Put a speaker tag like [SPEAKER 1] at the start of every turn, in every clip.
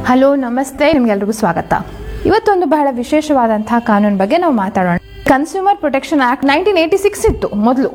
[SPEAKER 1] hello ನಮಸ್ತೆ ನಿಮ್ಗೆಲ್ರಿಗೂ ಸ್ವಾಗತ ಇವತ್ತೊಂದು ಬಹಳ ವಿಶೇಷವಾದಂತಹ ಕಾನೂನು ಬಗ್ಗೆ ನಾವು ಮಾತಾಡೋಣ consumer protection act nineteen eighty six ಇತ್ತು ಮೊದಲು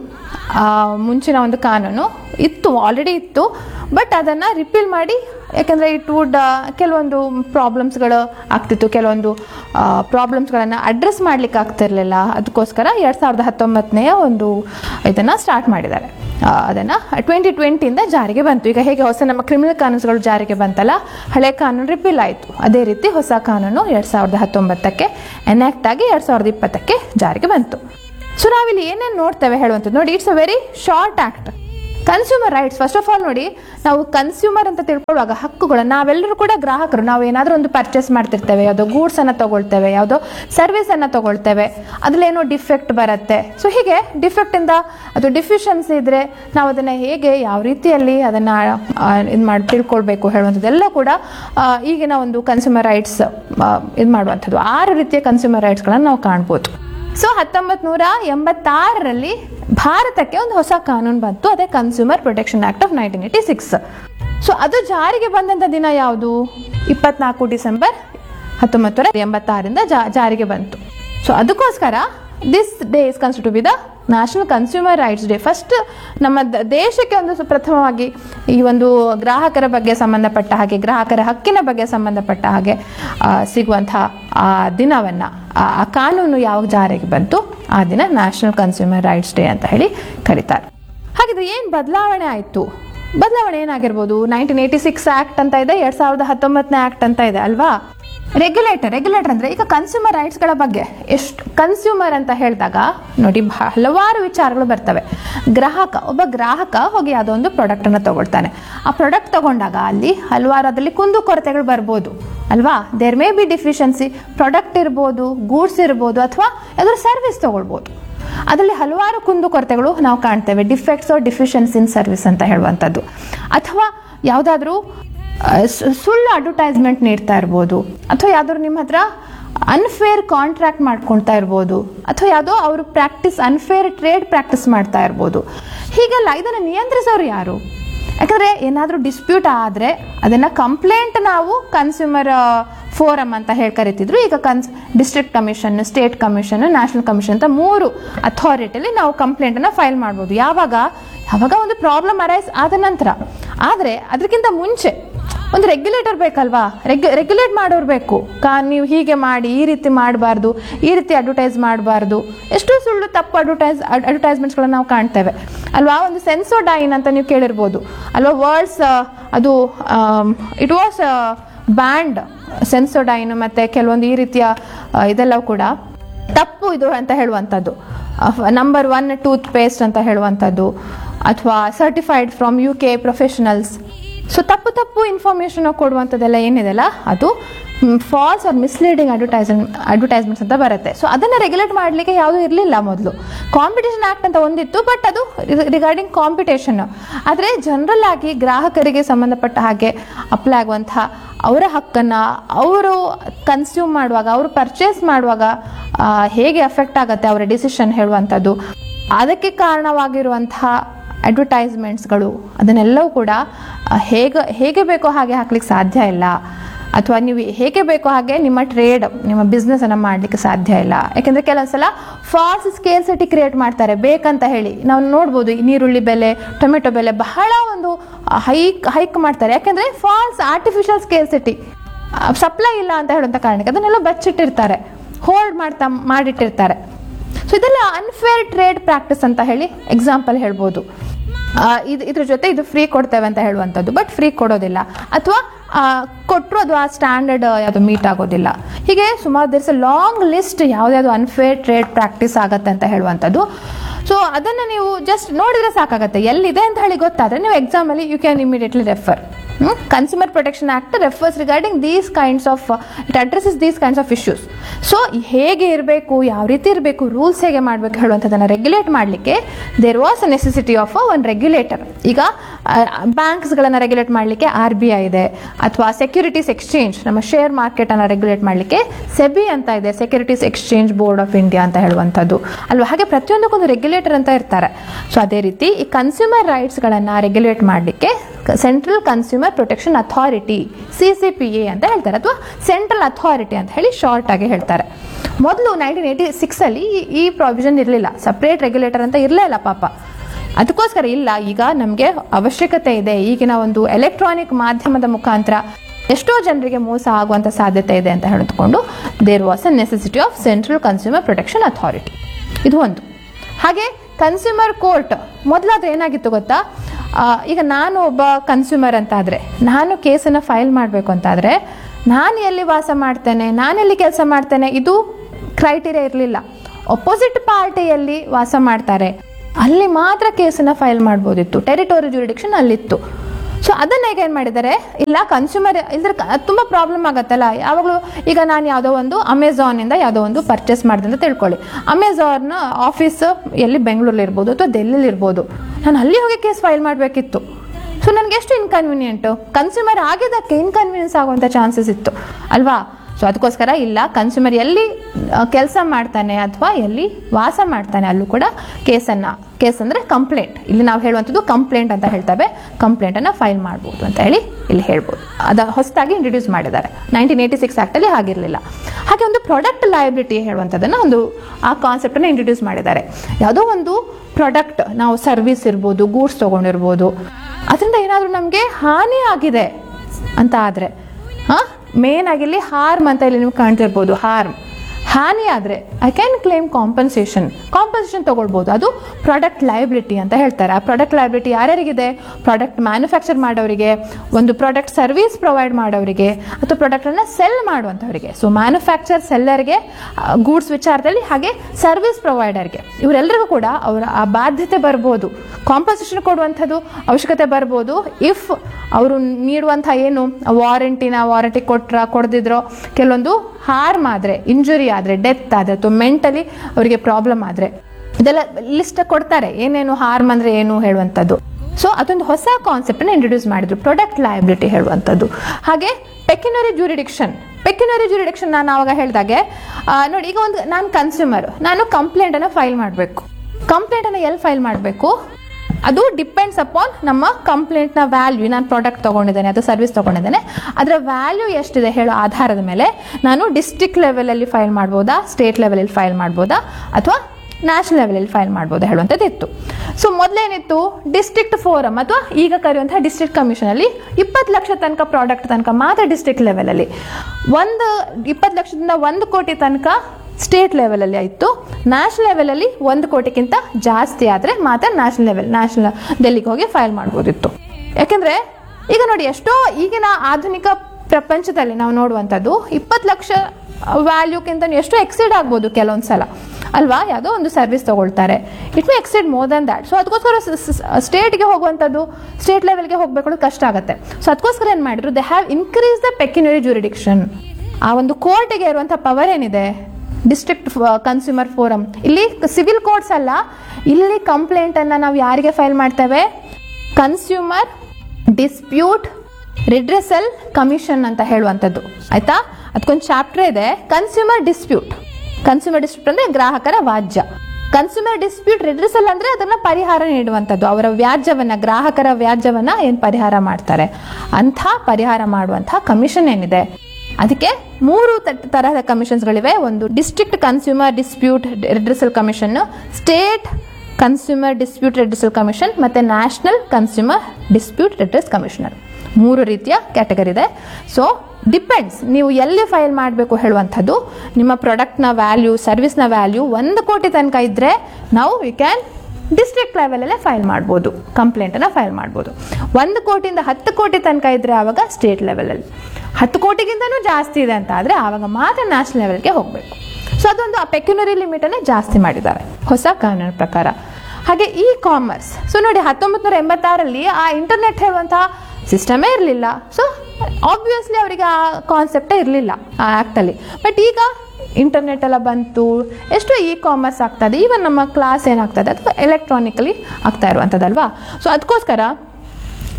[SPEAKER 1] ಮುಂಚಿನ ಒಂದು ಕಾನೂನು ಇತ್ತು ಆಲ್ರೆಡಿ ಇತ್ತು ಬಟ್ ಅದನ್ನು ರಿಪೀಲ್ ಮಾಡಿ ಯಾಕೆಂದರೆ ಇಟ್ ವುಡ್ ಕೆಲವೊಂದು ಪ್ರಾಬ್ಲಮ್ಸ್ಗಳು ಆಗ್ತಿತ್ತು ಕೆಲವೊಂದು ಪ್ರಾಬ್ಲಮ್ಸ್ಗಳನ್ನು ಅಡ್ರೆಸ್ ಮಾಡ್ಲಿಕ್ಕೆ ಆಗ್ತಿರ್ಲಿಲ್ಲ ಅದಕ್ಕೋಸ್ಕರ ಎರಡು ಸಾವಿರದ ಹತ್ತೊಂಬತ್ತನೆಯ ಒಂದು ಇದನ್ನು ಸ್ಟಾರ್ಟ್ ಮಾಡಿದ್ದಾರೆ ಆ, ಅದನ್ನ ಟ್ವೆಂಟಿ ಟ್ವೆಂಟಿಯಿಂದ ಜಾರಿಗೆ ಬಂತು ಈಗ ಹೇಗೆ ಹೊಸ ನಮ್ಮ ಕ್ರಿಮಿನಲ್ ಕಾನೂನುಗಳು ಜಾರಿಗೆ ಬಂತಲ್ಲ ಹಳೆ ಕಾನೂನು ರಿಪೀಲ್ ಆಯಿತು ಅದೇ ರೀತಿ ಹೊಸ ಕಾನೂನು ಎರಡು ಸಾವಿರದ ಹತ್ತೊಂಬತ್ತಕ್ಕೆ ಎನ್ಯಾಕ್ಟ್ ಆಗಿ ಎರಡು ಸಾವಿರದ ಇಪ್ಪತ್ತಕ್ಕೆ ಜಾರಿಗೆ ಬಂತು ಸೊ ನಾವಿಲ್ಲಿ ಏನೇನು ನೋಡ್ತೇವೆ ಹೇಳುವಂಥದ್ದು ನೋಡಿ it's a very short act consumer rights first of all ನೋಡಿ ನಾವು ಕನ್ಸ್ಯೂಮರ್ ಅಂತ ತಿಳ್ಕೊಳ್ಳುವಾಗ ಹಕ್ಕುಗಳು ನಾವೆಲ್ಲರೂ ಕೂಡ ಗ್ರಾಹಕರು ನಾವು ಏನಾದರೂ ಒಂದು ಪರ್ಚೇಸ್ ಮಾಡ್ತಿರ್ತೇವೆ ಯಾವುದೋ ಗೂಡ್ಸನ್ನು ತಗೊಳ್ತೇವೆ ಯಾವುದೋ ಸರ್ವಿಸನ್ನು ತಗೊಳ್ತೇವೆ ಅದರಲ್ಲೇನೋ ಡಿಫೆಕ್ಟ್ ಬರುತ್ತೆ ಸೊ ಹೀಗೆ ಡಿಫೆಕ್ಟಿಂದ ಅದು ಡಿಫಿಷನ್ಸಿ ಇದ್ದರೆ ನಾವು ಅದನ್ನು ಹೇಗೆ ಯಾವ ರೀತಿಯಲ್ಲಿ ಅದನ್ನು ಇದು ಮಾಡಿ ತಿಳ್ಕೊಳ್ಬೇಕು ಹೇಳುವಂಥದ್ದೆಲ್ಲ ಕೂಡ ಆ, ಈಗಿನ ಒಂದು ಕನ್ಸ್ಯೂಮರ್ ರೈಟ್ಸ್ ಇದು ಮಾಡುವಂಥದ್ದು ಆರು ರೀತಿಯ ಕನ್ಸ್ಯೂಮರ್ ರೈಟ್ಸ್ಗಳನ್ನು ನಾವು ಕಾಣ್ಬೋದು ಸೊ ಹತ್ತೊಂಬತ್ತು ನೂರ ಎಂಬತ್ತಾರರಲ್ಲಿ ಭಾರತಕ್ಕೆ ಒಂದು ಹೊಸ ಕಾನೂನು ಬಂತು ಅದೇ consumer protection act of nineteen eighty six so ಅದು ಜಾರಿಗೆ ಬಂದಂಥ ದಿನ ಯಾವುದು ಇಪ್ಪತ್ನಾಲ್ಕು ಡಿಸೆಂಬರ್ ಹತ್ತೊಂಬತ್ತು ನೂರ ಎಂಬತ್ತಾರರಿಂದ ಜಾ ಜಾರಿಗೆ ಬಂತು ಸೊ ಅದಕ್ಕೋಸ್ಕರ this day is considered to be the national consumer rights day first ನಮ್ಮ ದ- ದೇಶಕ್ಕೆ ಒಂದು ಸು- ಪ್ರಥಮವಾಗಿ ಈ ಒಂದು ಗ್ರಾಹಕರ ಬಗ್ಗೆ ಸಂಬಂಧಪಟ್ಟ ಹಾಗೆ ಗ್ರಾಹಕರ ಹಕ್ಕಿನ ಬಗ್ಗೆ ಸಂಬಂಧಪಟ್ಟ ಹಾಗೆ ಆ, ಸಿಗುವಂತಹ ಆ ದಿನವನ್ನು ಆ ಕಾನೂನು ಯಾವಾಗ ಜಾರಿಗೆ ಬಂತು ಆ ದಿನ ನ್ಯಾಷನಲ್ ಕನ್ಸ್ಯೂಮರ್ ರೈಟ್ಸ್ ಡೇ ಅಂತ ಹೇಳಿ ಕರೀತಾರೆ ಹಾಗಿದ್ರೆ ಏನು ಬದಲಾವಣೆ ಆಯಿತು ಬದಲಾವಣೆ ಏನಾಗಿರ್ಬೋದು ನೈನ್ಟೀನ್ ಏಯ್ಟಿ ಸಿಕ್ಸ್ ಆ್ಯಕ್ಟ್ ಅಂತ ಇದೆ ಎರಡು ಸಾವಿರದ ಹತ್ತೊಂಬತ್ತನೇ ಆ್ಯಕ್ಟ್ ಅಂತ ಇದೆ ಅಲ್ವಾ ರೆಗ್ಯುಲೇಟರ್ ರೆಗ್ಯುಲೇಟರ್ ಅಂದರೆ ಈಗ ಕನ್ಸ್ಯೂಮರ್ ರೈಟ್ಸ್ಗಳ ಬಗ್ಗೆ ಎಷ್ಟು ಕನ್ಸ್ಯೂಮರ್ ಅಂತ ಹೇಳಿದಾಗ ನೋಡಿ ಬ- ಹಲವಾರು ವಿಚಾರಗಳು ಬರ್ತವೆ ಗ್ರಾಹಕ ಒಬ್ಬ ಗ್ರಾಹಕ ಹೋಗಿ ಯಾವುದೋ ಒಂದು ಪ್ರಾಡಕ್ಟನ್ನು ತಗೊಳ್ತಾನೆ ಆ ಪ್ರಾಡಕ್ಟ್ ತಗೊಂಡಾಗ ಅಲ್ಲಿ ಹಲವಾರು ಅದರಲ್ಲಿ ಕುಂದು ಕೊರತೆಗಳು ಬರ್ಬೋದು ಅಲ್ವಾ there may be deficiency product ಇರ್ಬೋದು ಗೂಡ್ಸ್ ಇರ್ಬೋದು ಅಥವಾ ಯಾವ್ದಾದ್ರು ಸರ್ವಿಸ್ ತಗೊಳ್ಬೋದು ಅದರಲ್ಲಿ ಹಲವಾರು ಕುಂದು ಕೊರತೆಗಳು ನಾವು ಕಾಣ್ತೇವೆ defects or deficiency in service ಅಂತ ಹೇಳುವಂಥದ್ದು ಅಥವಾ ಯಾವುದಾದ್ರೂ ಸುಳ್ಳು ಅಡ್ವರ್ಟೈಸ್ಮೆಂಟ್ ನೀಡ್ತಾ ಇರ್ಬೋದು ಅಥವಾ ಯಾವ್ದಾದ್ರು ನಿಮ್ಮ ಹತ್ರ ಅನ್ಫೇರ್ ಕಾಂಟ್ರಾಕ್ಟ್ ಮಾಡ್ಕೊಳ್ತಾ ಇರ್ಬೋದು ಅಥವಾ ಯಾವುದೋ ಅವರು ಪ್ರಾಕ್ಟೀಸ್ ಅನ್ಫೇರ್ ಟ್ರೇಡ್ ಪ್ರಾಕ್ಟೀಸ್ ಮಾಡ್ತಾ ಇರ್ಬೋದು ಹೀಗೆಲ್ಲ ಇದನ್ನು ನಿಯಂತ್ರಿಸೋರು ಯಾರು ಯಾಕಂದರೆ ಏನಾದರೂ ಡಿಸ್ಪ್ಯೂಟ್ ಆದರೆ ಅದನ್ನು ಕಂಪ್ಲೇಂಟ್ ನಾವು ಕನ್ಸ್ಯೂಮರ್ ಫೋರಮ್ ಅಂತ ಹೇಳಿ ಕರಿತಿದ್ರು ಈಗ ಕನ್ಸ್ district commission state commission national commission ಅಂತ ಮೂರು ಅಥಾರಿಟಿಲಿ ನಾವು ಕಂಪ್ಲೇಂಟನ್ನು ಫೈಲ್ ಮಾಡ್ಬೋದು ಯಾವಾಗ ಯಾವಾಗ ಒಂದು ಪ್ರಾಬ್ಲಮ್ ಅರೈಸ್ ಆದ ನಂತರ ಆದರೆ ಅದಕ್ಕಿಂತ ಮುಂಚೆ ಒಂದು ರೆಗ್ಯುಲೇಟರ್ ಬೇಕಲ್ವಾ ರೆಗ್ಯು ರೆಗ್ಯುಲೇಟ್ ಮಾಡೋರು ಬೇಕು ಕಾ ನೀವು ಹೀಗೆ ಮಾಡಿ ಈ ರೀತಿ ಮಾಡಬಾರ್ದು ಈ ರೀತಿ ಅಡ್ವರ್ಟೈಸ್ ಮಾಡಬಾರ್ದು ಎಷ್ಟೋ ಸುಳ್ಳು ತಪ್ಪು ಅಡ್ವರ್ಟೈಸ್ ಅಡ್ವರ್ಟೈಸ್ಮೆಂಟ್ಸ್ಗಳನ್ನ ನಾವು ಕಾಣ್ತೇವೆ ಅಲ್ವಾ ಒಂದು ಸೆನ್ಸೋಡೈನ್ ಅಂತ ನೀವು ಕೇಳಿರ್ಬೋದು ಅಲ್ವಾ ವರ್ಡ್ಸ್ ಅದು ಇಟ್ ವಾಸ್ ಬ್ಯಾಂಡ್ ಸೆನ್ಸೋಡೈನ್ ಮತ್ತು ಕೆಲವೊಂದು ಈ ರೀತಿಯ ಆ, ಇದೆಲ್ಲವೂ ಕೂಡ ತಪ್ಪು ಇದು ಅಂತ ಹೇಳುವಂಥದ್ದು ನಂಬರ್ ಒನ್ ಟೂತ್ ಪೇಸ್ಟ್ ಅಂತ ಹೇಳುವಂಥದ್ದು ಅಥವಾ certified from U K professionals so ತಪ್ಪು ತಪ್ಪು ಇನ್ಫಾರ್ಮೇಷನ್ ಕೊಡುವಂಥದ್ದೆಲ್ಲ ಏನಿದೆಲ್ಲ ಅದು false or misleading advertisement advertisements ಅಂತ ಬರುತ್ತೆ ಸೊ ಅದನ್ನು ರೆಗ್ಯುಲೇಟ್ ಮಾಡಲಿಕ್ಕೆ ಯಾವುದೂ ಇರಲಿಲ್ಲ ಮೊದಲು ಕಾಂಪಿಟೇಷನ್ ಆ್ಯಕ್ಟ್ ಅಂತ ಒಂದಿತ್ತು ಬಟ್ ಅದು ರಿಗಾರ್ಡಿಂಗ್ ಕಾಂಪಿಟೇಷನ್ ಆದರೆ ಜನರಲ್ ಆಗಿ ಗ್ರಾಹಕರಿಗೆ ಸಂಬಂಧಪಟ್ಟ ಹಾಗೆ ಅಪ್ಲೈ ಆಗುವಂತಹ ಅವರ ಹಕ್ಕನ್ನು ಅವರು ಕನ್ಸ್ಯೂಮ್ ಮಾಡುವಾಗ ಅವರು ಪರ್ಚೇಸ್ ಮಾಡುವಾಗ ಆ, ಹೇಗೆ ಎಫೆಕ್ಟ್ ಆಗುತ್ತೆ ಅವರ ಡಿಸಿಷನ್ ಹೇಳುವಂಥದ್ದು ಅದಕ್ಕೆ ಕಾರಣವಾಗಿರುವಂತಹ ಅಡ್ವರ್ಟೈಸ್ಮೆಂಟ್ಸ್ಗಳು ಅದನ್ನೆಲ್ಲವೂ ಕೂಡ ಆ, ಹೇಗೆ ಹೇಗೆ ಬೇಕೋ ಹಾಗೆ ಹಾಕ್ಲಿಕ್ಕೆ ಸಾಧ್ಯ ಇಲ್ಲ ಅಥವಾ ನೀವು ಹೇಗೆ ಬೇಕೋ ಹಾಗೆ ನಿಮ್ಮ ಟ್ರೇಡ್ ನಿಮ್ಮ ಬಿಸ್ನೆಸ್ಸನ್ನು ಮಾಡಲಿಕ್ಕೆ ಸಾಧ್ಯ ಇಲ್ಲ ಯಾಕೆಂದರೆ ಕೆಲವೊಂದ್ಸಲ ಫಾಲ್ಸ್ ಸ್ಕೇರ್ಸಿಟಿ ಕ್ರಿಯೇಟ್ ಮಾಡ್ತಾರೆ ಬೇಕಂತ ಹೇಳಿ ನಾವು ನೋಡ್ಬೋದು ಈ ನೀರುಳ್ಳಿ ಬೆಲೆ ಟೊಮೆಟೊ ಬೆಲೆ ಬಹಳ ಒಂದು ಹೈಕ್ ಹೈಕ್ ಮಾಡ್ತಾರೆ ಯಾಕೆಂದರೆ ಫಾಲ್ಸ್ ಆರ್ಟಿಫಿಷಿಯಲ್ ಸ್ಕೇರ್ಸಿಟಿ ಸಪ್ಲೈ ಇಲ್ಲ ಅಂತ ಹೇಳುವಂಥ ಕಾರಣಕ್ಕೆ ಅದನ್ನೆಲ್ಲ ಬಚ್ಚಿಟ್ಟಿರ್ತಾರೆ ಹೋಲ್ಡ್ ಮಾಡ್ತಾ ಮಾಡಿಟ್ಟಿರ್ತಾರೆ ಸೊ ಇದೆಲ್ಲ ಅನ್ಫೇರ್ ಟ್ರೇಡ್ ಪ್ರಾಕ್ಟೀಸ್ ಅಂತ ಹೇಳಿ ಎಕ್ಸಾಂಪಲ್ ಹೇಳ್ಬೋದು ಆ, ಇದು ಇದ್ರ ಜೊತೆ ಇದು ಫ್ರೀ ಕೊಡ್ತೇವೆ ಅಂತ ಹೇಳುವಂಥದ್ದು ಬಟ್ ಫ್ರೀ ಕೊಡೋದಿಲ್ಲ ಅಥವಾ ಕೊಟ್ಟರು ಅದು ಆ ಸ್ಟ್ಯಾಂಡರ್ಡ್ ಯಾವುದು ಮೀಟ್ ಆಗೋದಿಲ್ಲ ಹೀಗೆ ಸುಮಾರು ದಿವಸ ಲಾಂಗ್ ಲಿಸ್ಟ್ ಯಾವ್ದಾದ್ರು ಅನ್ಫೇರ್ ಟ್ರೇಡ್ ಪ್ರಾಕ್ಟೀಸ್ ಆಗತ್ತೆ ಅಂತ ಹೇಳುವಂಥದ್ದು ಸೊ ಅದನ್ನು ನೀವು ಜಸ್ಟ್ ನೋಡಿದ್ರೆ ಸಾಕಾಗತ್ತೆ ಎಲ್ಲಿದೆ ಅಂತ ಹೇಳಿ ಗೊತ್ತಾದರೆ ನೀವು ಎಕ್ಸಾಮಲ್ಲಿ you can immediately refer consumer protection act refers regarding these kinds of it addresses these kinds of issues so ಹೇಗೆ ಇರಬೇಕು ಯಾವ ರೀತಿ ಇರಬೇಕು ರೂಲ್ಸ್ ಹೇಗೆ ಮಾಡಬೇಕು ಹೇಳುವಂಥದ್ದನ್ನು ರೆಗ್ಯುಲೇಟ್ ಮಾಡಲಿಕ್ಕೆ there was a necessity of one regulator ಈಗ ಬ್ಯಾಂಕ್ಸ್ಗಳನ್ನು ರೆಗ್ಯುಲೇಟ್ ಮಾಡಲಿಕ್ಕೆ ಆರ್ ಬಿ ಐ ಇದೆ ಅಥವಾ ಸೆಕ್ಯೂರಿಟೀಸ್ ಎಕ್ಸ್ಚೇಂಜ್ ನಮ್ಮ ಶೇರ್ ಮಾರ್ಕೆಟನ್ನು ರೆಗ್ಯುಲೇಟ್ ಮಾಡಲಿಕ್ಕೆ ಸೆಬಿ ಅಂತ ಇದೆ securities exchange board of India ಅಂತ ಹೇಳುವಂಥದ್ದು ಅಲ್ವಾ ಹಾಗೆ ಪ್ರತಿಯೊಂದಕ್ಕೊಂದು ರೆಗ್ಯುಲೇಟರ್ ಅಂತ ಇರ್ತಾರೆ ಸೊ ಅದೇ ರೀತಿ ಈ ಕನ್ಸ್ಯೂಮರ್ ರೈಟ್ಸ್ಗಳನ್ನು ರೆಗ್ಯುಲೇಟ್ ಮಾಡಲಿಕ್ಕೆ central consumer protection authority C C P A ಅಂತ ಹೇಳ್ತಾರೆ ಅಥವಾ ಸೆಂಟ್ರಲ್ ಅಥಾರಿಟಿ ಅಂತ ಹೇಳಿ ಶಾರ್ಟ್ ಆಗಿ ಹೇಳ್ತಾರೆ ಮೊದಲು ನೈನ್ಟೀನ್ ಏಯ್ಟಿ ಸಿಕ್ಸಲ್ಲಿ ಈ ಪ್ರಾವಿಷನ್ ಇರಲಿಲ್ಲ ಸಪ್ರೇಟ್ ರೆಗ್ಯುಲೇಟರ್ ಅಂತ ಇರಲೇ ಇಲ್ಲ ಪಾಪ ಅದಕ್ಕೋಸ್ಕರ ಇಲ್ಲ ಈಗ ನಮಗೆ ಅವಶ್ಯಕತೆ ಇದೆ ಈಗಿನ ಒಂದು ಎಲೆಕ್ಟ್ರಾನಿಕ್ ಮಾಧ್ಯಮದ ಮುಖಾಂತರ ಎಷ್ಟೋ ಜನರಿಗೆ ಮೋಸ ಆಗುವಂಥ ಸಾಧ್ಯತೆ ಇದೆ ಅಂತ ಹೇಳಿದುಕೊಂಡು there was a necessity of central consumer protection authority ಇದು ಒಂದು ಹಾಗೆ ಕನ್ಸ್ಯೂಮರ್ ಕೋರ್ಟ್ ಮೊದಲಾದ್ರೆ ಏನಾಗಿತ್ತು ಗೊತ್ತಾ ಆ, ಈಗ ನಾನು ಒಬ್ಬ ಕನ್ಸ್ಯೂಮರ್ ಅಂತ ಆದರೆ ನಾನು ಕೇಸನ್ನು ಫೈಲ್ ಮಾಡಬೇಕು ಅಂತಾದರೆ ನಾನು ಎಲ್ಲಿ ವಾಸ ಮಾಡ್ತೇನೆ ನಾನೆಲ್ಲಿ ಕೆಲಸ ಮಾಡ್ತೇನೆ ಇದು ಕ್ರೈಟೀರಿಯಾ ಇರಲಿಲ್ಲ ಅಪೋಸಿಟ್ ಪಾರ್ಟಿಯಲ್ಲಿ ವಾಸ ಮಾಡ್ತಾರೆ ಅಲ್ಲಿ ಮಾತ್ರ ಕೇಸನ್ನು ಫೈಲ್ ಮಾಡ್ಬೋದಿತ್ತು ಟೆರಿಟೋರಿ ಜುರಿಡಿಕ್ಷನ್ ಅಲ್ಲಿತ್ತು ಸೊ ಅದನ್ನ ಈಗ ಏನು ಮಾಡಿದ್ದಾರೆ ಇಲ್ಲ ಕನ್ಸ್ಯೂಮರ್ ಇದ್ರ ತುಂಬ ಪ್ರಾಬ್ಲಮ್ ಆಗತ್ತಲ್ಲ ಯಾವಾಗಲೂ ಈಗ ನಾನು ಯಾವುದೋ ಒಂದು ಅಮೆಝಾನಿಂದ ಯಾವುದೋ ಒಂದು ಪರ್ಚೇಸ್ ಮಾಡಿದೆ ಅಂತ ತಿಳ್ಕೊಳ್ಳಿ ಅಮೆಝಾನ್ ಆಫೀಸ್ ಎಲ್ಲಿ ಬೆಂಗಳೂರಲ್ಲಿ ಇರ್ಬೋದು ಅಥವಾ ಡೆಲ್ಲಿಲಿ ಇರ್ಬೋದು ನಾನು ಅಲ್ಲಿ ಹೋಗಿ ಕೇಸ್ ಫೈಲ್ ಮಾಡಬೇಕಿತ್ತು ಸೊ ನನಗೆ ಎಷ್ಟು ಇನ್ಕನ್ವೀನಿಯೆಂಟು ಕನ್ಸ್ಯೂಮರ್ ಆಗಿದ್ದಕ್ಕೆ ಇನ್ಕನ್ವೀನಿಯನ್ಸ್ ಆಗುವಂಥ ಚಾನ್ಸಸ್ ಇತ್ತು ಅಲ್ವಾ ಸೊ ಅದಕ್ಕೋಸ್ಕರ ಇಲ್ಲ ಕನ್ಸ್ಯೂಮರ್ ಎಲ್ಲಿ ಕೆಲಸ ಮಾಡ್ತಾನೆ ಅಥವಾ ಎಲ್ಲಿ ವಾಸ ಮಾಡ್ತಾನೆ ಅಲ್ಲೂ ಕೂಡ ಕೇಸನ್ನು ಕೇಸ್ ಅಂದರೆ ಕಂಪ್ಲೇಂಟ್ ಇಲ್ಲಿ ನಾವು ಹೇಳುವಂಥದ್ದು ಕಂಪ್ಲೇಂಟ್ ಅಂತ ಹೇಳ್ತೇವೆ ಕಂಪ್ಲೇಂಟನ್ನು ಫೈಲ್ ಮಾಡ್ಬೋದು ಅಂತ ಹೇಳಿ ಇಲ್ಲಿ ಹೇಳ್ಬೋದು ಅದು ಹೊಸದಾಗಿ ಇಂಟ್ರೊಡ್ಯೂಸ್ ಮಾಡಿದ್ದಾರೆ ನೈನ್ಟೀನ್ ಏಯ್ಟಿ ಸಿಕ್ಸ್ ಆ್ಯಕ್ಟಲ್ಲಿ ಹಾಗಿರಲಿಲ್ಲ ಹಾಗೆ ಒಂದು ಪ್ರಾಡಕ್ಟ್ ಲಯಬಿಲಿಟಿ ಹೇಳುವಂಥದ್ದನ್ನು ಒಂದು ಆ ಕಾನ್ಸೆಪ್ಟನ್ನು ಇಂಟ್ರೊಡ್ಯೂಸ್ ಮಾಡಿದ್ದಾರೆ ಯಾವುದೋ ಒಂದು ಪ್ರಾಡಕ್ಟ್ ನಾವು ಸರ್ವಿಸ್ ಇರ್ಬೋದು ಗೂಡ್ಸ್ ತೊಗೊಂಡಿರ್ಬೋದು ಅದರಿಂದ ಏನಾದರೂ ನಮಗೆ ಹಾನಿ ಆಗಿದೆ ಅಂತ ಆದರೆ ಹಾಂ ಮೇನ್ ಆಗಿ ಇಲ್ಲಿ ಹಾರ್ಮ್ ಅಂತ ಇಲ್ಲಿ ನೀವು ಕಾಣ್ತಿರ್ಬೋದು ಹಾರ್ಮ್ ಹಾನಿ ಆದರೆ I can claim compensation compensation ತಗೊಳ್ಬೋದು ಅದು ಪ್ರಾಡಕ್ಟ್ ಲಯಬಿಲಿಟಿ ಅಂತ ಹೇಳ್ತಾರೆ ಆ ಪ್ರಾಡಕ್ಟ್ ಲಯಬಿಲಿಟಿ ಯಾರ್ಯಾರಿಗಿದೆ ಪ್ರಾಡಕ್ಟ್ ಮ್ಯಾನುಫ್ಯಾಕ್ಚರ್ ಮಾಡೋರಿಗೆ ಒಂದು ಪ್ರಾಡಕ್ಟ್ ಸರ್ವಿಸ್ ಪ್ರೊವೈಡ್ ಮಾಡೋರಿಗೆ ಅಥವಾ ಪ್ರಾಡಕ್ಟನ್ನು ಸೆಲ್ ಮಾಡುವಂಥವರಿಗೆ ಸೊ ಮ್ಯಾನುಫ್ಯಾಕ್ಚರ್ ಸೆಲ್ಲರ್ಗೆ ಗೂಡ್ಸ್ ವಿಚಾರದಲ್ಲಿ ಹಾಗೆ ಸರ್ವಿಸ್ ಪ್ರೊವೈಡರ್ಗೆ ಇವರೆಲ್ಲರಿಗೂ ಕೂಡ ಅವರ ಆ ಬಾಧ್ಯತೆ ಬರ್ಬೋದು ಕಾಂಪನ್ಸೇಷನ್ ಕೊಡುವಂಥದ್ದು ಅವಶ್ಯಕತೆ ಬರ್ಬೋದು ಇಫ್ ಅವರು ನೀಡುವಂಥ ಏನು ವಾರಂಟಿನ ವಾರಂಟಿ ಕೊಟ್ರ ಕೊಡದಿದ್ರೋ ಕೆಲವೊಂದು ಹಾರ್ಮ್ ಆದರೆ ಇಂಜುರಿ ಆದರೆ ಡೆತ್ ಆದರೆ ಅಥವಾ ಮೆಂಟಲಿ ಅವರಿಗೆ ಪ್ರಾಬ್ಲಮ್ ಆದರೆ ಇದೆಲ್ಲ ಲಿಸ್ಟ್ ಕೊಡ್ತಾರೆ ಏನೇನು ಹಾರ್ಮ್ ಅಂದರೆ ಏನು ಹೇಳುವಂಥದ್ದು ಸೊ ಅದೊಂದು ಹೊಸ ಕಾನ್ಸೆಪ್ಟನ್ನು ಇಂಟ್ರೊಡ್ಯೂಸ್ ಮಾಡಿದ್ರು ಪ್ರೊಡಕ್ಟ್ ಲಯಬಿಲಿಟಿ ಹೇಳುವಂಥದ್ದು ಹಾಗೆ ಪೆಕ್ಯುನರಿ ಜೂರಿಡಿಕ್ಷನ್ ಪೆಕ್ಯುನರಿ ಜೂರಿಡಿಕ್ಷನ್ ನಾನು ಆವಾಗ ಹೇಳಿದಾಗೆ ಆ, ನೋಡಿ ಈಗ ಒಂದು ನಾನು ಕನ್ಸ್ಯೂಮರ್ ನಾನು ಕಂಪ್ಲೇಂಟನ್ನು ಫೈಲ್ ಮಾಡಬೇಕು ಕಂಪ್ಲೇಂಟನ್ನು ಎಲ್ಲಿ ಫೈಲ್ ಮಾಡಬೇಕು ಅದು ಡಿಪೆಂಡ್ಸ್ ಅಪಾನ್ ನಮ್ಮ ಕಂಪ್ಲೇಂಟ್ನ ವ್ಯಾಲ್ಯೂ ನಾನು ಪ್ರಾಡಕ್ಟ್ ತೊಗೊಂಡಿದ್ದೇನೆ ಅಥವಾ ಸರ್ವಿಸ್ ತೊಗೊಂಡಿದ್ದೇನೆ ಅದರ ವ್ಯಾಲ್ಯೂ ಎಷ್ಟಿದೆ ಹೇಳೋ ಆಧಾರದ ಮೇಲೆ ನಾನು ಡಿಸ್ಟ್ರಿಕ್ಟ್ ಲೆವೆಲಲ್ಲಿ ಫೈಲ್ ಮಾಡ್ಬೋದಾ ಸ್ಟೇಟ್ ಲೆವೆಲಲ್ಲಿ ಫೈಲ್ ಮಾಡ್ಬೋದಾ ಅಥವಾ ನ್ಯಾಷನಲ್ ಲೆವೆಲಲ್ಲಿ ಫೈಲ್ ಮಾಡ್ಬೋದಾ ಹೇಳುವಂಥದ್ದು ಇತ್ತು ಸೊ ಮೊದಲೇನಿತ್ತು ಡಿಸ್ಟ್ರಿಕ್ಟ್ ಫೋರಮ್ ಅಥವಾ ಈಗ ಕರೆಯುವಂತಹ ಡಿಸ್ಟ್ರಿಕ್ಟ್ ಕಮಿಷನಲ್ಲಿ ಇಪ್ಪತ್ತು ಲಕ್ಷ ತನಕ ಪ್ರಾಡಕ್ಟ್ ತನಕ ಮಾತ್ರ ಡಿಸ್ಟ್ರಿಕ್ಟ್ ಲೆವೆಲಲ್ಲಿ ಒಂದು ಇಪ್ಪತ್ತು ಲಕ್ಷದಿಂದ ಒಂದು ಕೋಟಿ ತನಕ ಸ್ಟೇಟ್ ಲೆವೆಲಲ್ಲಿ ಆಯಿತು ನ್ಯಾಷನಲ್ ಲೆವೆಲಲ್ಲಿ ಒಂದು ಕೋಟಿಗಿಂತ ಜಾಸ್ತಿ ಆದರೆ ಮಾತ್ರ ನ್ಯಾಷನಲ್ ಲೆವೆಲ್ ನ್ಯಾಷನಲ್ ಡೆಲ್ಲಿಗೆ ಹೋಗಿ ಫೈಲ್ ಮಾಡ್ಬೋದಿತ್ತು ಯಾಕೆಂದರೆ ಈಗ ನೋಡಿ ಎಷ್ಟೋ ಈಗಿನ ಆಧುನಿಕ ಪ್ರಪಂಚದಲ್ಲಿ ನಾವು ನೋಡುವಂಥದ್ದು ಇಪ್ಪತ್ತು ಲಕ್ಷ ವ್ಯಾಲ್ಯೂಕ್ಕಿಂತ ಎಷ್ಟೋ ಎಕ್ಸಿಡ್ ಆಗ್ಬೋದು ಕೆಲವೊಂದು ಸಲ ಅಲ್ವಾ ಯಾವುದೋ ಒಂದು ಸರ್ವಿಸ್ ತಗೊಳ್ತಾರೆ it may exceed more than that so ಅದಕ್ಕೋಸ್ಕರ ಸ್ಟೇಟ್ಗೆ ಹೋಗುವಂಥದ್ದು ಸ್ಟೇಟ್ ಲೆವೆಲ್ಗೆ ಹೋಗ್ಬೇಕು ಕಷ್ಟ ಆಗುತ್ತೆ ಸೊ ಅದಕ್ಕೋಸ್ಕರ ಏನು ಮಾಡಿದ್ರು they have increase the pecuniary jurisdiction ಆ ಒಂದು ಕೋರ್ಟಿಗೆ ಇರುವಂಥ ಪವರ್ ಏನಿದೆ ಡಿಸ್ಟ್ರಿಕ್ಟ್ ಕನ್ಸ್ಯೂಮರ್ ಫೋರಮ್ ಇಲ್ಲಿ ಸಿವಿಲ್ ಕೋರ್ಟ್ಸ್ ಅಲ್ಲ ಇಲ್ಲಿ ಕಂಪ್ಲೇಂಟನ್ನು ನಾವು ಯಾರಿಗೆ ಫೈಲ್ ಮಾಡ್ತೇವೆ ಕನ್ಸ್ಯೂಮರ್ ಡಿಸ್ಪ್ಯೂಟ್ ರಿಡ್ರೆಸಲ್ ಕಮಿಷನ್ ಅಂತ ಹೇಳುವಂಥದ್ದು ಆಯ್ತಾ ಅದಕ್ಕೊಂದು ಚಾಪ್ಟರ್ ಇದೆ ಕನ್ಸ್ಯೂಮರ್ ಡಿಸ್ಪ್ಯೂಟ್ ಕನ್ಸ್ಯೂಮರ್ ಡಿಸ್ಪ್ಯೂಟ್ ಅಂದರೆ ಗ್ರಾಹಕರ ವಾಜ್ಯ ಕನ್ಸ್ಯೂಮರ್ ಡಿಸ್ಪ್ಯೂಟ್ ರಿಡ್ರೆಸಲ್ ಅಂದರೆ ಅದನ್ನು ಪರಿಹಾರ ನೀಡುವಂಥದ್ದು ಅವರ ವ್ಯಾಜ್ಯವನ್ನ ಗ್ರಾಹಕರ ವ್ಯಾಜ್ಯವನ್ನ ಏನು ಪರಿಹಾರ ಮಾಡ್ತಾರೆ ಅಂಥ ಪರಿಹಾರ ಮಾಡುವಂಥ ಕಮಿಷನ್ ಏನಿದೆ ಅದಕ್ಕೆ ಮೂರು ತ- ತರಹದ ಕಮಿಷನ್ಸ್ಗಳಿವೆ ಒಂದು district consumer dispute redressal commission state consumer dispute redressal commission ಮತ್ತು national consumer dispute redress commissioner ಮೂರು ರೀತಿಯ ಕ್ಯಾಟಗರಿ ಇದೆ ಸೊ ಡಿಪೆಂಡ್ಸ್ ನೀವು ಎಲ್ಲಿ ಫೈಲ್ ಮಾಡಬೇಕು ಹೇಳುವಂಥದ್ದು ನಿಮ್ಮ ಪ್ರಾಡಕ್ಟ್ನ ವ್ಯಾಲ್ಯೂ ಸರ್ವಿಸ್ನ ವ್ಯಾಲ್ಯೂ ಒಂದು ಕೋಟಿ ತನಕ ಇದ್ದರೆ ನಾವು ವಿ ಕ್ಯಾನ್ ಡಿಸ್ಟ್ರಿಕ್ಟ್ ಲೆವೆಲಲ್ಲೇ ಫೈಲ್ ಮಾಡ್ಬೋದು ಕಂಪ್ಲೇಂಟನ್ನು ಫೈಲ್ ಮಾಡ್ಬೋದು ಒಂದು ಕೋಟಿಯಿಂದ ಹತ್ತು ಕೋಟಿ ತನಕ ಇದ್ದರೆ ಆವಾಗ ಸ್ಟೇಟ್ ಲೆವೆಲಲ್ಲಿ ಹತ್ತು ಕೋಟಿಗಿಂತನೂ ಜಾಸ್ತಿ ಇದೆ ಅಂತ ಆದರೆ ಆವಾಗ ಮಾತ್ರ ನ್ಯಾಷನಲ್ ಲೆವೆಲ್ಗೆ ಹೋಗಬೇಕು ಸೊ ಅದೊಂದು ಆ ಪೆಕ್ಯುನರಿ ಲಿಮಿಟನ್ನು ಜಾಸ್ತಿ ಮಾಡಿದ್ದಾರೆ ಹೊಸ ಕಾನೂನಿನ ಪ್ರಕಾರ ಹಾಗೆ ಇ ಕಾಮರ್ಸ್ ಸೊ ನೋಡಿ ಹತ್ತೊಂಬತ್ತು ನೂರ ಎಂಬತ್ತಾರಲ್ಲಿ ಆ ಇಂಟರ್ನೆಟ್ ಹೇಳುವಂತಹ ಸಿಸ್ಟಮೇ ಇರಲಿಲ್ಲ ಸೊ ಆಬ್ವಿಯಸ್ಲಿ ಅವರಿಗೆ ಆ ಕಾನ್ಸೆಪ್ಟೇ ಇರಲಿಲ್ಲ ಆ ಆ್ಯಕ್ಟಲ್ಲಿ ಬಟ್ ಈಗ ಇಂಟರ್ನೆಟ್ ಎಲ್ಲ ಬಂತು ಎಷ್ಟು ಇ ಕಾಮರ್ಸ್ ಆಗ್ತದೆ ಈವನ್ ನಮ್ಮ ಕ್ಲಾಸ್ ಏನಾಗ್ತದೆ ಅಥವಾ ಎಲೆಕ್ಟ್ರಾನಿಕಲಿ ಆಗ್ತಾ ಇರುವಂಥದ್ದಲ್ವಾ ಸೊ ಅದಕ್ಕೋಸ್ಕರ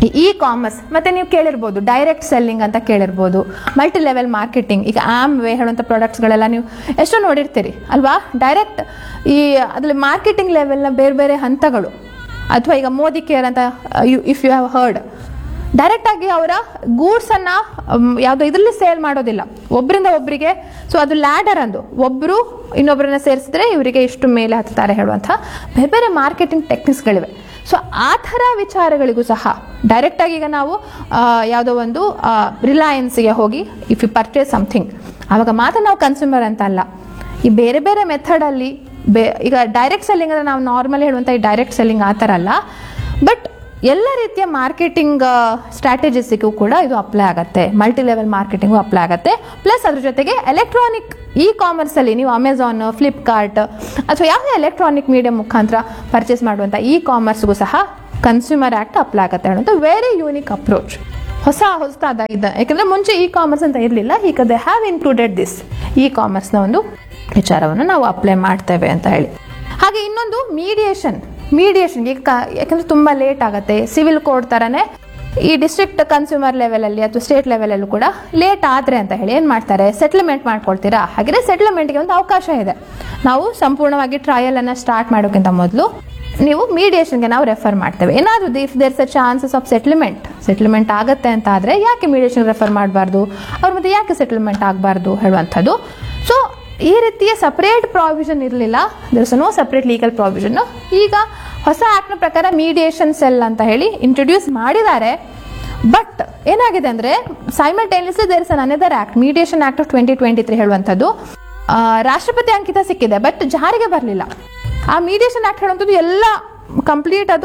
[SPEAKER 1] ಇ ಕಾಮರ್ಸ್ ಮತ್ತೆ ನೀವು ಕೇಳಿರ್ಬೋದು ಡೈರೆಕ್ಟ್ ಸೆಲ್ಲಿಂಗ್ ಅಂತ ಕೇಳಿರ್ಬೋದು ಮಲ್ಟಿ ಲೆವೆಲ್ ಮಾರ್ಕೆಟಿಂಗ್ ಈಗ ಆಮ್ ವೇ ಹೇಳುವಂಥ ಪ್ರಾಡಕ್ಟ್ಸ್ಗಳೆಲ್ಲ ನೀವು ಎಷ್ಟೋ ನೋಡಿರ್ತೀರಿ ಅಲ್ವಾ ಡೈರೆಕ್ಟ್ ಈ ಅದ್ರಲ್ಲಿ ಮಾರ್ಕೆಟಿಂಗ್ ಲೆವೆಲ್ನ ಬೇರೆ ಬೇರೆ ಹಂತಗಳು ಅಥವಾ ಈಗ ಮೋದಿ ಕೇರ್ ಅಂತ if you have heard direct ಆಗಿ ಅವರ ಗೂಡ್ಸ್ ಅನ್ನ ಮ್, ಯಾವ್ದೋ ಇದರಲ್ಲಿ ಸೇಲ್ ಮಾಡೋದಿಲ್ಲ ಒಬ್ಬರಿಂದ ಒಬ್ಬರಿಗೆ ಸೊ ಅದು ಲ್ಯಾಡರ್ ಅಂದು ಒಬ್ರು ಇನ್ನೊಬ್ಬರನ್ನ ಸೇರಿಸಿದ್ರೆ ಇವರಿಗೆ ಇಷ್ಟು ಮೇಲೆ ಹತ್ತಾರೆ ಹೇಳುವಂಥ ಬೇರೆ ಬೇರೆ ಮಾರ್ಕೆಟಿಂಗ್ ಟೆಕ್ನಿಕ್ಸ್ಗಳಿವೆ ಸೊ ಆ ಥರ ವಿಚಾರಗಳಿಗೂ ಸಹ ಡೈರೆಕ್ಟ್ ಆಗಿ ಈಗ ನಾವು ಆ, ಯಾವುದೋ ಒಂದು ರಿಲಯನ್ಸ್ಗೆ ಹೋಗಿ ಇಫ್ ಯು ಪರ್ಚೇಸ್ ಸಮಥಿಂಗ್ ಆವಾಗ ಮಾತ್ರ ನಾವು ಕನ್ಸ್ಯೂಮರ್ ಅಂತ ಅಲ್ಲ ಈ ಬೇರೆ ಬೇರೆ ಮೆಥಡಲ್ಲಿ ಬೇ ಈಗ ಡೈರೆಕ್ಟ್ ಸೆಲ್ಲಿಂಗ್ ಅಂದರೆ ನಾವು ನಾರ್ಮಲಿ ಹೇಳುವಂಥ ಈ ಡೈರೆಕ್ಟ್ ಸೆಲ್ಲಿಂಗ್ ಆ ಥರ ಅಲ್ಲ ಬಟ್ ಎಲ್ಲ ರೀತಿಯ ಮಾರ್ಕೆಟಿಂಗ್ ಸ್ಟ್ರಾಟಜಿಸಿಗೂ ಕೂಡ ಇದು ಅಪ್ಲೈ ಆಗುತ್ತೆ ಮಲ್ಟಿ ಲೆವೆಲ್ ಮಾರ್ಕೆಟಿಂಗು ಅಪ್ಲೈ ಆಗುತ್ತೆ ಪ್ಲಸ್ ಅದ್ರ ಜೊತೆಗೆ ಎಲೆಕ್ಟ್ರಾನಿಕ್ ಇ ಕಾಮರ್ಸಲ್ಲಿ ನೀವು ಅಮೆಝಾನ್ ಫ್ಲಿಪ್ಕಾರ್ಟ್ ಅಥವಾ ಯಾವುದೇ ಎಲೆಕ್ಟ್ರಾನಿಕ್ ಮೀಡಿಯಾ ಮುಖಾಂತರ ಪರ್ಚೇಸ್ ಮಾಡುವಂಥ ಇ ಕಾಮರ್ಸ್ಗೂ ಸಹ ಕನ್ಸ್ಯೂಮರ್ ಆ್ಯಕ್ಟ್ ಅಪ್ಲೈ ಆಗುತ್ತೆ ಅನ್ನೋದು ವೆರಿ ಯೂನಿಕ್ ಅಪ್ರೋಚ್ ಹೊಸ ಹೊಸದಾದ ಇದೆ ಯಾಕಂದರೆ ಮುಂಚೆ ಇ ಕಾಮರ್ಸ್ ಅಂತ ಇರಲಿಲ್ಲ ಈಗ they have included this E ಕಾಮರ್ಸ್ನ ಒಂದು ವಿಚಾರವನ್ನು ನಾವು ಅಪ್ಲೈ ಮಾಡ್ತೇವೆ ಅಂತ ಹೇಳಿ ಹಾಗೆ ಇನ್ನೊಂದು ಮೀಡಿಯೇಷನ್ ಮೀಡಿಯೇಷನ್ ಈಗ ಕ- ಯಾಕಂದ್ರೆ ತುಂಬ ಲೇಟ್ ಆಗುತ್ತೆ ಸಿವಿಲ್ ಕೋಡ್ ಥರನೇ ಈ ಡಿಸ್ಟ್ರಿಕ್ಟ್ ಕನ್ಸ್ಯೂಮರ್ ಲೆವೆಲಲ್ಲಿ ಅಥವಾ ಸ್ಟೇಟ್ ಲೆವೆಲಲ್ಲೂ ಕೂಡ ಲೇಟ್ ಆದರೆ ಅಂತ ಹೇಳಿ ಏನು ಮಾಡ್ತಾರೆ ಸೆಟ್ಲ್ಮೆಂಟ್ ಮಾಡ್ಕೊಳ್ತೀರಾ ಹಾಗೆ ಸೆಟ್ಲ್ಮೆಂಟ್ಗೆ ಒಂದು ಅವಕಾಶ ಇದೆ ನಾವು ಸಂಪೂರ್ಣವಾಗಿ ಟ್ರಯಲನ್ನು ಸ್ಟಾರ್ಟ್ ಮಾಡೋಕ್ಕಿಂತ ಮೊದಲು ನೀವು ಮೀಡಿಯೇಷನ್ಗೆ ನಾವು ರೆಫರ್ ಮಾಡ್ತೇವೆ ಏನಾದರೂ if there's a chances of settlement settlement ಆಗುತ್ತೆ ಅಂತ ಆದರೆ ಯಾಕೆ ಮೀಡಿಯೇಷನ್ ರೆಫರ್ ಮಾಡಬಾರ್ದು ಅವ್ರ ಮತ್ತೆ ಯಾಕೆ ಸೆಟ್ಲ್ಮೆಂಟ್ ಆಗಬಾರ್ದು ಹೇಳುವಂಥದ್ದು ಸೊ ಈ ರೀತಿಯ ಸಪರೇಟ್ ಪ್ರಾವಿಷನ್ ಇರಲಿಲ್ಲ there's no separate legal provision ಈಗ ಹೊಸ ಆ್ಯಕ್ಟ್ನ ಪ್ರಕಾರ ಮೀಡಿಯೇಷನ್ ಸೆಲ್ ಅಂತ ಹೇಳಿ ಇಂಟ್ರೊಡ್ಯೂಸ್ ಮಾಡಿದ್ದಾರೆ ಬಟ್ ಏನಾಗಿದೆ ಅಂದರೆ simultaneously there is an another act mediation act of twenty twenty three ಹೇಳುವಂಥದ್ದು ಆ, ರಾಷ್ಟ್ರಪತಿ ಅಂಕಿತ ಸಿಕ್ಕಿದೆ ಬಟ್ ಜಾರಿಗೆ ಬರಲಿಲ್ಲ ಆ ಮೀಡಿಯೇಷನ್ ಆ್ಯಕ್ಟ್ ಹೇಳುವಂಥದ್ದು ಎಲ್ಲ ಕಂಪ್ಲೀಟ್ ಅದು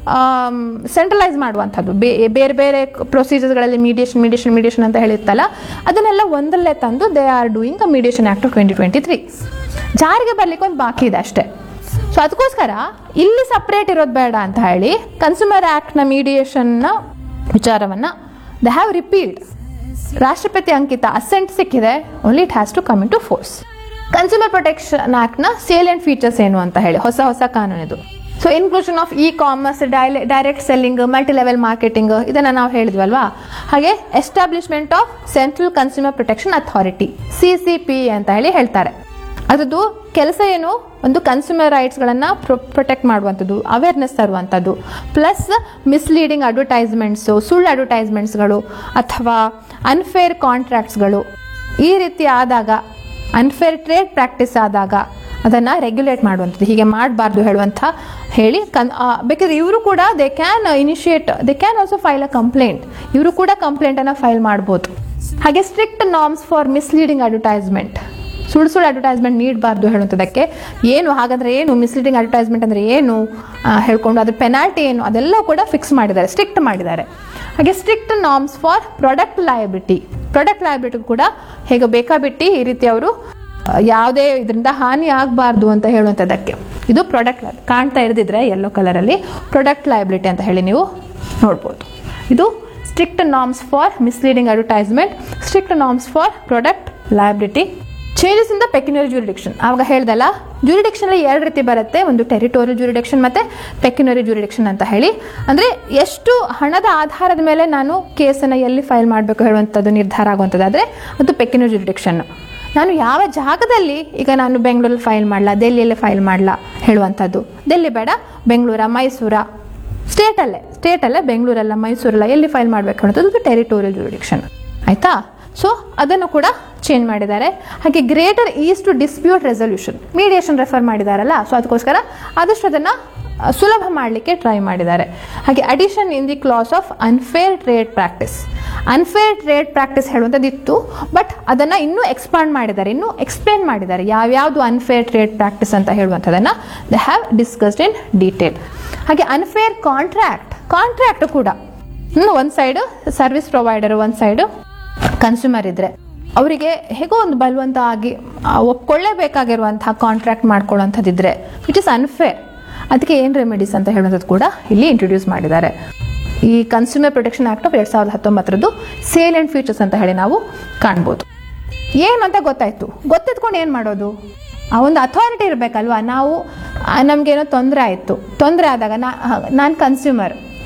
[SPEAKER 1] ಸೆಂಟ್ರಲೈಸ್ ಮಾಡುವಂಥದ್ದು ಬೇ- ಬೇರೆ ಬೇರೆ ಪ್ರೊಸೀಜರ್ಸ್ಗಳಲ್ಲಿ ಮೀಡಿಯೇಷನ್ ಮೀಡಿಯೇಷನ್ ಮೀಡಿಯೇಷನ್ ಅಂತ ಹೇಳಿತ್ತಲ್ಲ ಅದನ್ನೆಲ್ಲ ಒಂದರಲ್ಲೇ ತಂದು they are doing a mediation act twenty twenty three ಜಾರಿಗೆ ಬರ್ಲಿಕ್ಕೆ ಒಂದು ಬಾಕಿ ಇದೆ ಅಷ್ಟೇ ಸೊ ಅದಕ್ಕೋಸ್ಕರ ಇಲ್ಲಿ ಸಪ್ರೇಟ್ ಇರೋದು ಬೇಡ ಅಂತ ಹೇಳಿ ಕನ್ಸ್ಯೂಮರ್ ಆ್ಯಕ್ಟ್ನ ಮೀಡಿಯೇಷನ್ನ ವಿಚಾರವನ್ನು ದೇ ಹ್ಯಾವ್ ರಿಪೀಲ್ಡ್ ರಾಷ್ಟ್ರಪತಿ ಅಂಕಿತ ಅಸೆಂಟ್ ಸಿಕ್ಕಿದೆ only it has to come into force consumer protection ಆಕ್ಟ್ನ ಸೇಲಿಯಂಟ್ ಫೀಚರ್ಸ್ ಏನು ಅಂತ ಹೇಳಿ ಹೊಸ ಹೊಸ ಕಾನೂನಿದು so inclusion of E commerce direct selling multi level marketing ಇದನ್ನು ನಾವು ಹೇಳಿದ್ವಲ್ವಾ ಹಾಗೆ establishment of central consumer protection authority C C P ಅಂತ ಹೇಳಿ ಹೇಳ್ತಾರೆ ಅದ್ರದ್ದು ಕೆಲಸ ಏನು ಒಂದು ಕನ್ಸ್ಯೂಮರ್ ರೈಟ್ಸ್ಗಳನ್ನು ಪ್ರೊಟೆಕ್ಟ್ ಮಾಡುವಂಥದ್ದು ಅವೇರ್ನೆಸ್ ತರುವಂಥದ್ದು ಪ್ಲಸ್ ಮಿಸ್ಲೀಡಿಂಗ್ ಅಡ್ವರ್ಟೈಸ್ಮೆಂಟ್ಸು ಸುಳ್ಳು ಅಡ್ವರ್ಟೈಸ್ಮೆಂಟ್ಸ್ಗಳು ಅಥವಾ ಅನ್ಫೇರ್ ಕಾಂಟ್ರಾಕ್ಟ್ಸ್ಗಳು ಈ ರೀತಿ ಆದಾಗ ಅನ್ಫೇರ್ ಟ್ರೇಡ್ ಪ್ರಾಕ್ಟೀಸ್ ಆದಾಗ ಅದನ್ನು ರೆಗ್ಯುಲೇಟ್ ಮಾಡುವಂಥದ್ದು ಹೀಗೆ ಮಾಡಬಾರ್ದು ಹೇಳುವಂಥ ಹೇಳಿ ಕನ್ ಬೇಕಾದ್ರೆ ಇವರು ಕೂಡ they can initiate they can also file a complaint ಇವರು ಕೂಡ ಕಂಪ್ಲೇಂಟನ್ನು ಫೈಲ್ ಮಾಡ್ಬೋದು ಹಾಗೆ strict norms for misleading advertisement ಸುಳ್ಳು ಸುಳ್ಳು ಅಡ್ವರ್ಟೈಸ್ಮೆಂಟ್ ನೀಡಬಾರ್ದು ಹೇಳುವಂಥದ್ದಕ್ಕೆ ಏನು ಹಾಗಾದರೆ ಏನು ಮಿಸ್ಲೀಡಿಂಗ್ ಅಡ್ವರ್ಟೈಸ್ಮೆಂಟ್ ಅಂದರೆ ಏನು ಆ, ಹೇಳ್ಕೊಂಡು ಅದ್ರ ಪೆನಾಲ್ಟಿ ಏನು ಅದೆಲ್ಲ ಕೂಡ ಫಿಕ್ಸ್ ಮಾಡಿದ್ದಾರೆ ಸ್ಟ್ರಿಕ್ಟ್ ಮಾಡಿದ್ದಾರೆ ಹಾಗೆ strict norms for product liability product liability ಕೂಡ ಹೇಗೆ ಬೇಕಾಬಿಟ್ಟು ಈ ರೀತಿ ಅವರು ಆ, ಯಾವುದೇ ಇದರಿಂದ ಹಾನಿ ಆಗಬಾರ್ದು ಅಂತ ಹೇಳುವಂಥದ್ದಕ್ಕೆ ಇದು ಪ್ರಾಡಕ್ಟ್ ಕಾಣ್ತಾ ಇರದಿದ್ರೆ ಯೆಲ್ಲೋ ಕಲರಲ್ಲಿ ಪ್ರಾಡಕ್ಟ್ ಲಯಬಿಲಿಟಿ ಅಂತ ಹೇಳಿ ನೀವು ನೋಡ್ಬೋದು ಇದು strict norms for misleading advertisement strict norms for product liability changes in the pecuniary jurisdiction ಆವಾಗ ಹೇಳ್ದಲ್ಲ ಜೂರಿಡಿಕ್ಷನ್ ಎರಡು ರೀತಿ ಬರುತ್ತೆ ಒಂದು ಟೆರಿಟೋರಿಯಲ್ ಜೂರಿಡಿಕ್ಷನ್ ಮತ್ತೆ ಪೆಕ್ಯುನರಿ ಜೂರಿಡಿಕ್ಷನ್ ಅಂತ ಹೇಳಿ ಅಂದ್ರೆ ಎಷ್ಟು ಹಣದ ಆಧಾರದ ಮೇಲೆ ನಾನು ಕೇಸನ್ನು ಎಲ್ಲಿ ಫೈಲ್ ಮಾಡಬೇಕು ಹೇಳುವಂಥದ್ದು ನಿರ್ಧಾರ ಆಗುವಂಥದ್ದಾದ್ರೆ ಅದು ಪೆಕ್ಯುನರಿ ಜೂರಿಡಿಕ್ಷನ್ ನಾನು ಯಾವ ಜಾಗದಲ್ಲಿ ಈಗ ನಾನು ಬೆಂಗಳೂರಲ್ಲಿ ಫೈಲ್ ಮಾಡಲ ದೆಹಲಿಯಲ್ಲಿ ಫೈಲ್ ಮಾಡಲ ಹೇಳುವಂಥದ್ದು ದೆಹಲಿ ಬೇಡ ಬೆಂಗಳೂರ ಮೈಸೂರ ಸ್ಟೇಟಲ್ಲೇ ಸ್ಟೇಟಲ್ಲೇ ಬೆಂಗಳೂರಲ್ಲ ಮೈಸೂರಲ್ಲ ಎಲ್ಲಿ ಫೈಲ್ ಮಾಡಬೇಕು ಅನ್ನೋದು ಟೆರಿಟೋರಿಯಲ್ ಜೂರಿಡಿಕ್ಷನ್ ಆಯಿತಾ ಸೊ ಅದನ್ನು ಕೂಡ ಚೇಂಜ್ ಮಾಡಿದ್ದಾರೆ ಹಾಗೆ greater ease to dispute resolution mediation refer ಮಾಡಿದಾರಲ್ಲ ಸೊ ಅದಕ್ಕೋಸ್ಕರ ಆದಷ್ಟು ಅದನ್ನು ಅಹ್, ಸುಲಭ ಮಾಡಲಿಕ್ಕೆ ಟ್ರೈ ಮಾಡಿದ್ದಾರೆ ಹಾಗೆ addition in the clause of unfair trade practice unfair trade practice ಹೇಳುವಂಥದ್ದು ಇತ್ತು ಬಟ್ ಅದನ್ನು ಇನ್ನೂ ಎಕ್ಸ್ಪಾಂಡ್ ಮಾಡಿದ್ದಾರೆ ಇನ್ನೂ ಎಕ್ಸ್ಪ್ಲೇನ್ ಮಾಡಿದ್ದಾರೆ ಯಾವ್ಯಾವುದು ಅನ್ಫೇರ್ ಟ್ರೇಡ್ ಪ್ರಾಕ್ಟೀಸ್ ಅಂತ ಹೇಳುವಂಥದ್ದನ್ನು they have discussed in detail ಹಾಗೆ ಅನ್ಫೇರ್ ಕಾಂಟ್ರಾಕ್ಟ್ ಕಾಂಟ್ರಾಕ್ಟ್ ಕೂಡ ಒಂದು ಸೈಡು ಸರ್ವಿಸ್ ಪ್ರೊವೈಡರ್ ಒಂದು ಸೈಡು ಕನ್ಸ್ಯೂಮರ್ ಇದ್ರೆ ಅವರಿಗೆ ಹೇಗೋ ಒಂದು ಬಲವಂತ ಆಗಿ ಆ, ಒಪ್ಕೊಳ್ಳೇಬೇಕಾಗಿರುವಂತಹ ಕಾಂಟ್ರಾಕ್ಟ್ ಮಾಡ್ಕೊಳ್ಳೋಂಥದ್ದಿದ್ರೆ ಇಟ್ ಇಸ್ ಅನ್ಫೇರ್ ಅದಕ್ಕೆ ಏನು ರೆಮಿಡೀಸ್ ಅಂತ ಹೇಳುವಂಥದ್ದು ಕೂಡ ಇಲ್ಲಿ ಇಂಟ್ರೊಡ್ಯೂಸ್ ಮಾಡಿದ್ದಾರೆ ಈ ಕನ್ಸ್ಯೂಮರ್ ಪ್ರೊಟೆಕ್ಷನ್ ಆಕ್ಟ್ ಆಫ್ ಎರಡು ಸಾವಿರದ ಹತ್ತೊಂಬತ್ತರದ್ದು ಸೇಲ್ ಆ್ಯಂಡ್ ಫೀಚರ್ಸ್ ಅಂತ ಹೇಳಿ ನಾವು ಕಾಣ್ಬೋದು ಏನು ಅಂತ ಗೊತ್ತಾಯ್ತು ಗೊತ್ತಿದ್ಕೊಂಡು ಏನು ಮಾಡೋದು ಆ ಒಂದು ಅಥಾರಿಟಿ ಇರಬೇಕಲ್ವಾ ನಾವು ನಮಗೇನೋ ತೊಂದರೆ ಆಯಿತು ತೊಂದರೆ ಆದಾಗ ನಾ ನಾನು ಕನ್ಸ್ಯೂಮರ್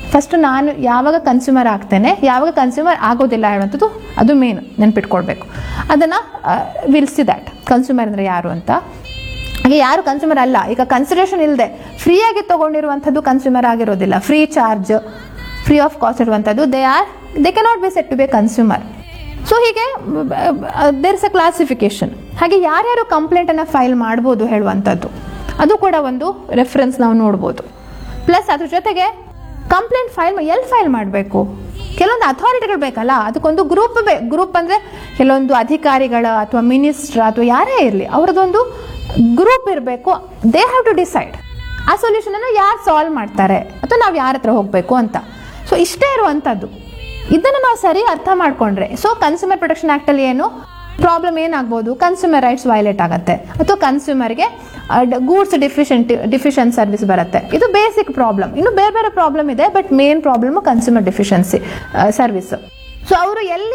[SPEAKER 1] ಫಸ್ಟ್ ನಾನು ಯಾವಾಗ ಕನ್ಸ್ಯೂಮರ್ ಆಗ್ತೇನೆ ಯಾವಾಗ ಕನ್ಸ್ಯೂಮರ್ ಆಗೋದಿಲ್ಲ ಹೇಳುವಂಥದ್ದು ಅದು ಮೇನ್ ನೆನ್ಪಿಟ್ಕೊಳ್ಬೇಕು ಅದನ್ನು ವಿಲ್ ಸಿ ದ್ಯಾಟ್ ಕನ್ಸ್ಯೂಮರ್ ಅಂದರೆ ಯಾರು ಅಂತ ಹಾಗೆ ಯಾರು ಕನ್ಸ್ಯೂಮರ್ ಅಲ್ಲ ಈಗ ಕನ್ಸಿಡರೇಷನ್ ಇಲ್ಲದೆ ಫ್ರೀಯಾಗಿ ತೊಗೊಂಡಿರುವಂಥದ್ದು ಕನ್ಸ್ಯೂಮರ್ ಆಗಿರೋದಿಲ್ಲ free charge free of cost ಇರುವಂಥದ್ದು they are they cannot be set to be consumer so ಹೀಗೆ ದೇರ್ ಇಸ್ ಅ ಕ್ಲಾಸಿಫಿಕೇಶನ್ ಹಾಗೆ ಯಾರ್ಯಾರು ಕಂಪ್ಲೇಂಟನ್ನು ಫೈಲ್ ಮಾಡ್ಬೋದು ಹೇಳುವಂಥದ್ದು ಅದು ಕೂಡ ಒಂದು ರೆಫರೆನ್ಸ್ ನಾವು ನೋಡ್ಬೋದು ಪ್ಲಸ್ ಅದ್ರ ಜೊತೆಗೆ ಕಂಪ್ಲೇಂಟ್ ಫೈಲ್ ಎಲ್ಲಿ ಫೈಲ್ ಮಾಡಬೇಕು ಕೆಲವೊಂದು ಅಥಾರಿಟಿಗಳು ಬೇಕಲ್ಲ ಅದಕ್ಕೊಂದು ಗ್ರೂಪ್ ಬೇ ಗ್ರೂಪ್ ಅಂದರೆ ಕೆಲವೊಂದು ಅಧಿಕಾರಿಗಳ ಅಥವಾ ಮಿನಿಸ್ಟ್ರ ಅಥವಾ ಯಾರೇ ಇರಲಿ ಅವ್ರದ್ದೊಂದು ಗ್ರೂಪ್ ಇರಬೇಕು ದೇ ಹ್ಯಾವ್ ಟು ಡಿಸೈಡ್ ಆ ಸೊಲ್ಯೂಷನನ್ನು ಯಾರು ಸಾಲ್ವ್ ಮಾಡ್ತಾರೆ ಅಥವಾ ನಾವು ಯಾರ ಹತ್ರ ಹೋಗಬೇಕು ಅಂತ ಸೊ ಇಷ್ಟೇ ಇರುವಂಥದ್ದು ಇದನ್ನು ನಾವು ಸರಿ ಅರ್ಥ ಮಾಡ್ಕೊಂಡ್ರೆ ಸೊ ಕನ್ಸ್ಯೂಮರ್ ಪ್ರೊಟೆಕ್ಷನ್ ಆ್ಯಕ್ಟಲ್ಲಿ ಏನು ಪ್ರಾಬ್ಲಮ್ ಏನಾಗ್ಬೋದು ಕನ್ಸ್ಯೂಮರ್ ರೈಟ್ಸ್ ವೈಲೇಟ್ ಆಗುತ್ತೆ ಅಥವಾ ಕನ್ಸ್ಯೂಮರ್ಗೆ ಗೂಡ್ಸ್ ಡಿಫಿಷಿಯಂಟ್ ಡಿಫಿಷಿಯನ್ಸ್ ಸರ್ವಿಸ್ ಬರುತ್ತೆ ಇದು ಬೇಸಿಕ್ ಪ್ರಾಬ್ಲಮ್ ಇನ್ನು ಬೇರೆ ಬೇರೆ ಪ್ರಾಬ್ಲಮ್ ಇದೆ but main problem consumer deficiency service so ಅವರು ಎಲ್ಲಿ